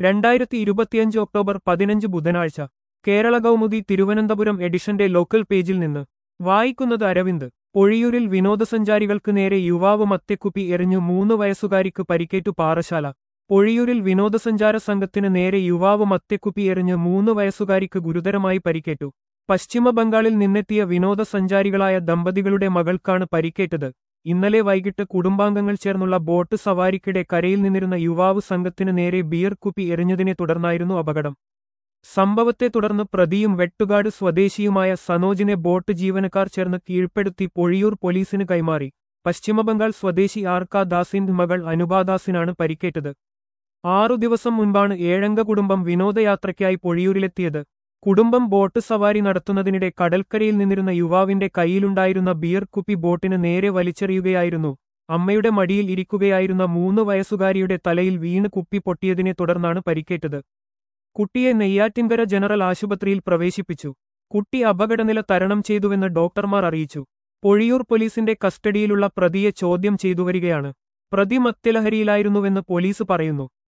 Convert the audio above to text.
രണ്ടായിരത്തി ഇരുപത്തിയഞ്ച് ഒക്ടോബർ പതിനഞ്ച് ബുധനാഴ്ച കേരള കൗമുദി തിരുവനന്തപുരം എഡിഷന്റെ ലോക്കൽ പേജിൽ നിന്ന് വായിക്കുന്നത് അരവിന്ദ് പൊഴിയൂരിൽ വിനോദസഞ്ചാരികൾക്ക് നേരെ യുവാവ് മത്യക്കുപ്പി എറിഞ്ഞു മൂന്ന് വയസ്സുകാരിക്ക് പരിക്കേറ്റു പാറശാല പൊഴിയൂരിൽ വിനോദസഞ്ചാര സംഘത്തിന് നേരെ യുവാവ് മത്യക്കുപ്പി എറിഞ്ഞ് മൂന്ന് വയസ്സുകാരിക്ക് ഗുരുതരമായി പരിക്കേറ്റു പശ്ചിമ ബംഗാളിൽ നിന്നെത്തിയ വിനോദസഞ്ചാരികളായ ദമ്പതികളുടെ മകൾക്കാണ് പരിക്കേറ്റത് ഇന്നലെ വൈകിട്ട് കുടുംബാംഗങ്ങൾ ചേർന്നുള്ള ബോട്ട് സവാരിക്കിടെ കരയിൽ നിന്നിരുന്ന യുവാവ് സംഘത്തിന് നേരെ ബിയർ കുപ്പി എറിഞ്ഞതിനെ തുടർന്നായിരുന്നു അപകടം സംഭവത്തെ തുടർന്ന് പ്രതിയും വെട്ടുകാട് സ്വദേശിയുമായ സനോജിനെ ബോട്ട് ജീവനക്കാർ ചേർന്ന് കീഴ്പ്പെടുത്തി പൊഴിയൂർ പോലീസിന് കൈമാറി പശ്ചിമബംഗാൾ സ്വദേശി ആർക്ക ദാസിന്റെ മകൾ അനുപാദാസിനാണ് പരിക്കേറ്റത് ആറു ദിവസം മുൻപാണ് ഏഴംഗ കുടുംബം വിനോദയാത്രയ്ക്കായി പൊഴിയൂരിലെത്തിയത് കുടുംബം ബോട്ട് സവാരി നടത്തുന്നതിനിടെ കടൽക്കരയിൽ നിന്നിരുന്ന യുവാവിന്റെ കയ്യിലുണ്ടായിരുന്ന ബിയർ കുപ്പി ബോട്ടിന് നേരെ വലിച്ചെറിയുകയായിരുന്നു അമ്മയുടെ മടിയിൽ ഇരിക്കുകയായിരുന്ന മൂന്ന് വയസ്സുകാരിയുടെ തലയിൽ വീണ് കുപ്പി പൊട്ടിയതിനെ തുടർന്നാണ് പരിക്കേറ്റത് കുട്ടിയെ നെയ്യാറ്റിൻകര ജനറൽ ആശുപത്രിയിൽ പ്രവേശിപ്പിച്ചു കുട്ടി അപകടനില തരണം ചെയ്തുവെന്ന് ഡോക്ടർമാർ അറിയിച്ചു പൊഴിയൂർ പോലീസിന്റെ കസ്റ്റഡിയിലുള്ള പ്രതിയെ ചോദ്യം ചെയ്തുവരികയാണ് പ്രതി മദ്യലഹരിയിലായിരുന്നുവെന്ന് പോലീസ് പറയുന്നു